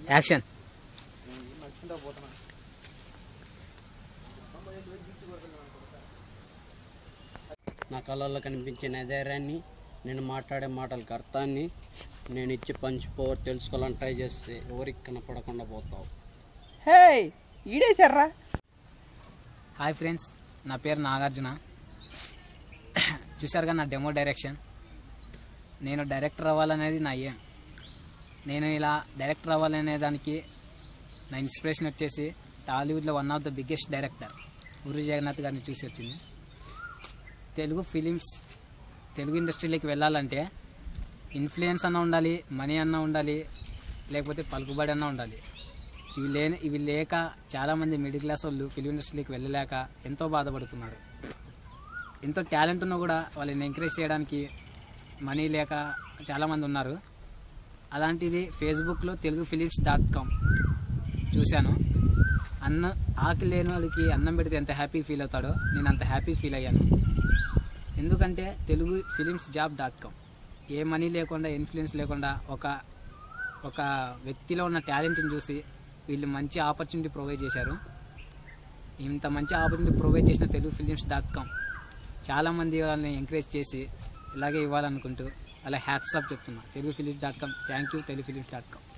action నా కళల్లో కనిపించిన ధైర్యాన్ని నేను మాట్లాడే మాటలకు అర్థాన్ని నేను ఇచ్చి పంచ్ పవర్ తెలుసుకోవాలని ట్రై చేస్తే ఎవరికి కనపడకుండా పోతావు హే ఈడేశారా హాయ్ ఫ్రెండ్స్ నా పేరు నాగార్జున చూశారుగా నా డెమో డైరెక్షన్ నేను డైరెక్టర్ అవ్వాలనేది నా ఏం నేను ఇలా డైరెక్టర్ అవ్వాలనే దానికి నా ఇన్స్పిరేషన్ వచ్చేసి టాలీవుడ్లో one of the biggest director Puri Jagannadh గారిని చూసి వచ్చింది తెలుగు ఫిలిమ్స్ తెలుగు ఇండస్ట్రీలోకి వెళ్ళాలంటే ఇన్ఫ్లుయెన్స్ అన్న ఉండాలి మనీ అన్న ఉండాలి లేకపోతే పలుకుబడి అన్న ఉండాలి ఇవి లేని ఇవి లేక చాలామంది మిడిల్ క్లాస్ వాళ్ళు ఫిలిం ఇండస్ట్రీకి వెళ్ళలేక ఎంతో బాధపడుతున్నారు ఎంతో టాలెంట్ ఉన్నా కూడా వాళ్ళని ఎంకరేజ్ చేయడానికి మనీ లేక చాలామంది ఉన్నారు అలాంటిది ఫేస్బుక్లో తెలుగు ఫిలిమ్స్ డాట్ కామ్ చూశాను అన్న ఆకలి లేని వాళ్ళకి అన్నం పెడితే ఎంత హ్యాపీ ఫీల్ అవుతాడో నేను అంత హ్యాపీ ఫీల్ అయ్యాను ఎందుకంటే Telugu films job dot com ఏ మనీ లేకుండా ఇన్ఫ్లుయెన్స్ లేకుండా ఒక ఒక వ్యక్తిలో ఉన్న టాలెంట్ని చూసి వీళ్ళు మంచి ఆపర్చునిటీ ప్రొవైడ్ చేశారు ఇంత మంచి ఆపర్చునిటీ ప్రొవైడ్ చేసిన తెలుగు ఫిలిమ్స్ డాట్ కామ్ చాలామంది వాళ్ళని ఎంకరేజ్ చేసి ఇలాగే ఇవ్వాలనుకుంటూ అలా హ్యాట్స్ ఆఫ్ చెప్తున్నా Telugu films dot com thank you Telugu films dot com